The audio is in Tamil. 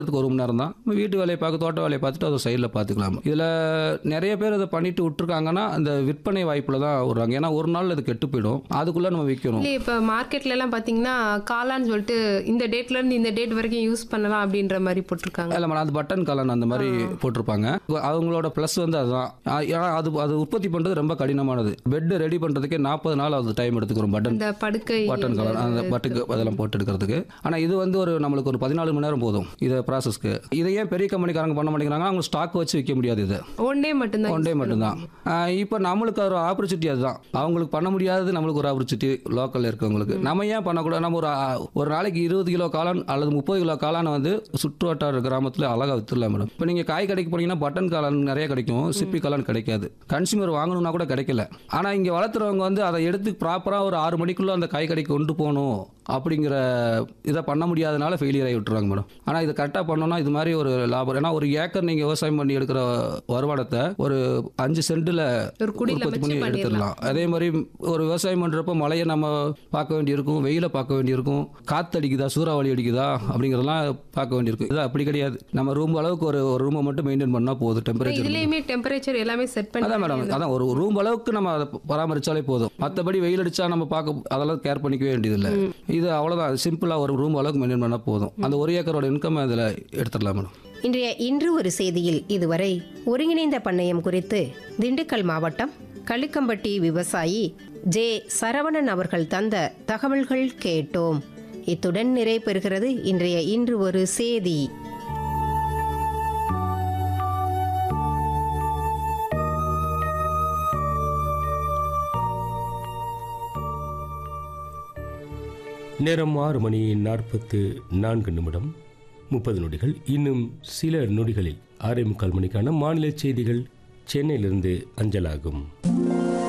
அதுக்கு ஒரு மணி நேரம் தான் நம்ம வீட்டு வேலையை பார்க்க தோட்ட வேலையை பார்த்துட்டு அதை சைடில் பார்த்துக்கலாம் இதில் நிறைய பேர் அதை பண்ணிட்டு விட்டுருக்காங்கன்னா அந்த விற்பனை வாய்ப்பில் தான் விடுறாங்க ஏன்னா ஒரு நாள் அது கெட்டு போயிடும் அதுக்குள்ளே நம்ம விற்கணும் இல்லை இப்போ மார்க்கெட்ல எல்லாம் பார்த்தீங்கன்னா காளான்னு சொல்லிட்டு இந்த டேட்ல இருந்து இந்த டேட் வரைக்கும் யூஸ் பண்ணலாம் அப்படின்ற மாதிரி போட்டிருக்காங்க இல்லை மேடம் அது பட்டன் கலன் அந்த மாதிரி போட்டிருப்பாங்க அவங்களோட ப்ளஸ் வந்து அதுதான் ஆ, ஏன்னா அது அது உற்பத்தி பண்ணுறது ரொம்ப கடினமானது பெட் ரெடி பண்ணுறதுக்கே நாற்பது நாள் அது டைம் எடுத்துக்கிறோம் பட்டன் இந்த படுக்கை பட்டன் கலர் அந்த பட்டுக்கு அதெல்லாம் போட்டு எடுக்கிறதுக்கு ஆனால் இது வந்து ஒரு நம்மளுக்கு ஒரு பதினாலு மணி நேரம் போதும் இதை ப்ராசஸ்க்கு இதை ஏன் பெரிய கம்பெனிக்காரங்க பண்ண மாட்டேங்கிறாங்க அவங்க ஸ்டாக் வச்சு விற்க முடியாது இதை ஒன் டே மட்டும்தான் ஒன் டே மட்டும்தான் இப்போ நம்மளுக்கு ஒரு ஆப்பர்ச்சுனிட்டி அதுதான் அவங்களுக்கு பண்ண முடியாதது நம்மளுக்கு ஒரு ஆப்பர்ச்சுனிட்டி லோக்கலில் இருக்கவங்களுக்கு நம்ம ஏன் பண்ணக்கூடாது நம்ம ஒரு ஆ, ஒரு நாளைக்கு இருபது கிலோ காளான் அல்லது முப்பது கிலோ காளானை வந்து சுற்று வட்டார கிராமத்தில் அழகாக வித்துடலாம் மேடம் இப்போ நீங்கள் காய் கடைக்கு போனீங்கன்னா பட்டன் காளான் நிறைய கிடைக்கும் சிப்பி காளான் கிடைக்காது கன்சியூமர் வாங்கணும்னா கூட கிடைக்கல ஆனால் இங்கே வளர்த்துறவங்க வந்து அதை எடுத்து ப்ராப்பராக ஒரு ஆறு மணிக்குள்ளே அந்த காய் கடைக்கு கொண்டு போகணும் அப்படிங்கிற இதை பண்ண முடியாதனால ஃபெயிலியர் ஆகி விட்டுறாங்க மேடம் ஆனால் இது கரெக்டாக பண்ணோம்னா இது மாதிரி ஒரு லாபம் ஏன்னா ஒரு ஏக்கர் நீங்கள் விவசாயம் பண்ணி எடுக்கிற வருமானத்தை ஒரு அஞ்சு சென்ட்டில் ஒரு குடியில உற்பத்தி பண்ணி வச்சு எடுத்துடலாம் அதே மாதிரி ஒரு விவசாயம் பண்ணுறப்போ மழையை நம்ம பார்க்க வேண்டியிருக்கும் வெயிலை பார்க்க வேண்டியிருக்கும் காற்று அடிக்குதா சூறாவளி அடிக்குதா அப்படிங்கிறதெல்லாம் பார்க்க வேண்டியிருக்கும் இது அப்படி கிடையாது நம்ம ரூம் அளவுக்கு ஒரு ஒரு ரூமை மட்டும் மெயின்டைன் பண்ணால் போதும் டெம்பரேச்சர் இதுலயுமே டெம்பரேச்சர் எல்லாமே செட் பண்ணி அதான் மேடம் அதான் ஒரு ரூம் அளவுக்கு நம்ம அதை பராமரிச்சாலே போதும் மற்றபடி வெயில் அடிச்சா நம்ம பார்க்க அதெல்லாம் கேர் பண்ணிக்கவே வேண்டியதில்லை இது அவ்வளோதான் சிம்பிளாக ஒரு ரூம் அளவுக்கு மெயின்டைன் பண்ணால் போதும் அந்த ஒரு ஏக்கரோட இன்கம் அதில் எடுத்துடலாம் மேடம் இன்றைய இன்று ஒரு செய்தியில் இதுவரை ஒருங்கிணைந்த பண்ணையம் குறித்து திண்டுக்கல் மாவட்டம் களுக்கம்பட்டி விவசாயி ஜே சரவணன் அவர்கள் தந்த தகவல்கள் கேட்டோம் இத்துடன் நிறைவு பெறுகிறது இன்றைய இன்று ஒரு செய்தி நேரம் ஆறு மணி நாற்பத்து நான்கு நிமிடம் முப்பது நொடிகள் இன்னும் சில நொடிகளில் ஆறே முக்கால் மணிக்கான மாநில செய்திகள் சென்னையிலிருந்து அஞ்சலாகும்